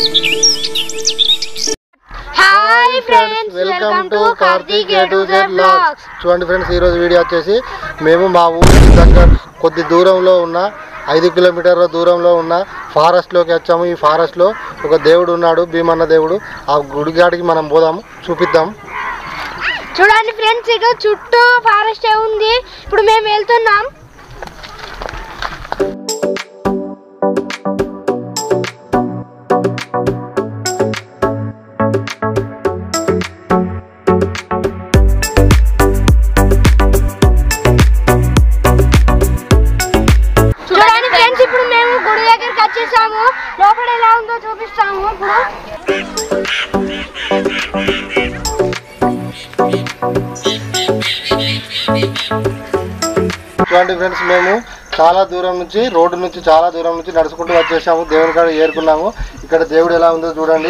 hi friends welcome to Karthik A to Z blogs చూడండి friends ఈరోజు video వచ్చేసి మేము మా ఊరి దగ్గర కొద్ది దూరంలో ఉన్న ఐదు కిలోమీటర్ల దూరంలో ఉన్న ఫారెస్ట్లోకి వచ్చాము ఈ ఫారెస్ట్లో ఒక దేవుడు ఉన్నాడు భీమన్న దేవుడు ఆ గుడిగాడికి మనం పోదాము చూపిద్దాం చూడండి ఫ్రెండ్స్ ఇటు చుట్టూ ఫారెస్ట్ ఉంది ఇప్పుడు మేము వెళ్తున్నాం చూడండి ఫ్రెండ్స్ ఇప్పుడు మేము గుడి దగ్గరికి వచ్చేసాము లోపల ఎలా ఉందో చూపిస్తాము ఇప్పుడు చూడండి ఫ్రెండ్స్ మేము చాలా దూరం నుంచి రోడ్డు నుంచి చాలా దూరం నుంచి నడుచుకుంటూ వచ్చేసాము దేవుని కాడ ఏరుకున్నాము ఇక్కడ దేవుడు ఎలా ఉందో చూడండి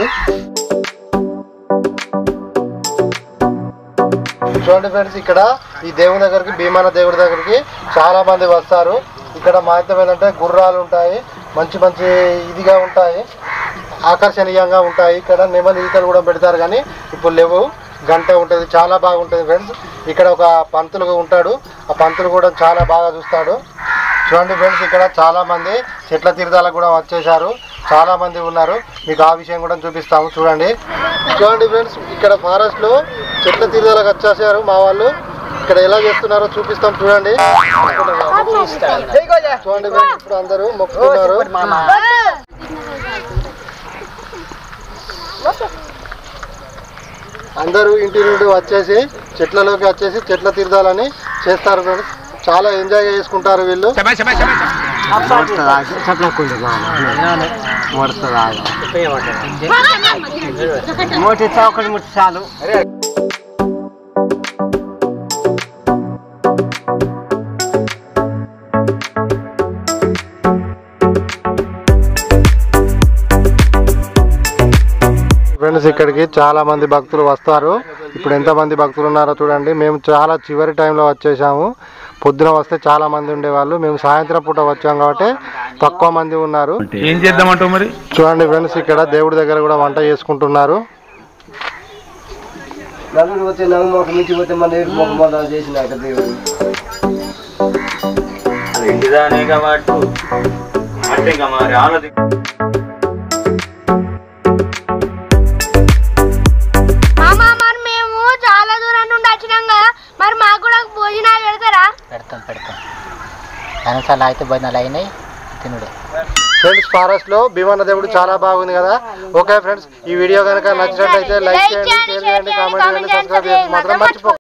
చూడండి ఫ్రెండ్స్ ఇక్కడ ఈ దేవుని దగ్గరికి భీమాన దేవుడి దగ్గరికి చాలా మంది వస్తారు ఇక్కడ మాహితం ఏంటంటే గుర్రాలు ఉంటాయి మంచి మంచి ఇదిగా ఉంటాయి ఆకర్షణీయంగా ఉంటాయి ఇక్కడ నెమలి ఈకలు కూడా పెడతారు కానీ ఇప్పుడు లేవు గంట ఉంటుంది చాలా బాగుంటుంది ఫ్రెండ్స్ ఇక్కడ ఒక పంతులు ఉంటాడు ఆ పంతులు కూడా చాలా బాగా చూస్తాడు చూడండి ఫ్రెండ్స్ ఇక్కడ చాలా మంది చెట్ల తీర్థాలకు కూడా వచ్చేసారు చాలా మంది ఉన్నారు మీకు ఆ విషయం కూడా చూపిస్తాము చూడండి చూడండి ఫ్రెండ్స్ ఇక్కడ ఫారెస్ట్ లో చెట్ల తీర్థాలకు వచ్చేసారు మా వాళ్ళు ఇక్కడ ఎలా చేస్తున్నారో చూపిస్తాం చూడండి చూడండి ఫ్రెండ్స్ ఇప్పుడు అందరూ మొక్కుతున్నారు అందరూ ఇంటి నుండి వచ్చేసి చెట్లలోకి వచ్చేసి చెట్ల తీర్థాలని చేస్తారు ఫ్రెండ్స్ చాలా ఎంజాయ్ చేసుకుంటారు వీళ్ళు మోటి చౌకటి ముట్టి చాలు ఫ్రెండ్స్ ఇక్కడికి చాలా మంది భక్తులు వస్తారు ఇప్పుడు ఎంత మంది భక్తులు ఉన్నారో చూడండి మేము చాలా చివరి టైంలో వచ్చేసాము పొద్దున వస్తే చాలా మంది ఉండేవాళ్ళు మేము సాయంత్రం పూట వచ్చాం కాబట్టి తక్కువ మంది ఉన్నారు ఏం చేద్దామంటావు మరి చూడండి ఫ్రెండ్స్ ఇక్కడ దేవుడి దగ్గర కూడా వంట చేసుకుంటున్నారు నలుగురు పోతే నవ్వు మొక్క మించి పోతే మన మొక్క మొదలు చేసినాక దేవుడు ఇంటిదానే కాబట్టి అంటే ఇంకా మరి ఆలోచి మామా మరి మేము చాలా దూరం నుండి వచ్చినాం కదా మరి మాకు కూడా భోజనాలు పెడతారా పెడతాం పెడతాం ఎన్నోసార్లు అయితే భోజనాలు అయినాయి తినుడే ఫ్రెండ్స్ ఫారెస్ట్ లో భీమన్న దేవుడు చాలా బాగుంది కదా ఓకే ఫ్రెండ్స్ ఈ వీడియో కనుక నచ్చినట్టయితే లైక్ చేయండి షేర్ చేయండి కామెంట్ చేయండి సబ్స్క్రైబ్ చేయండి మాత్రం మర్చిపో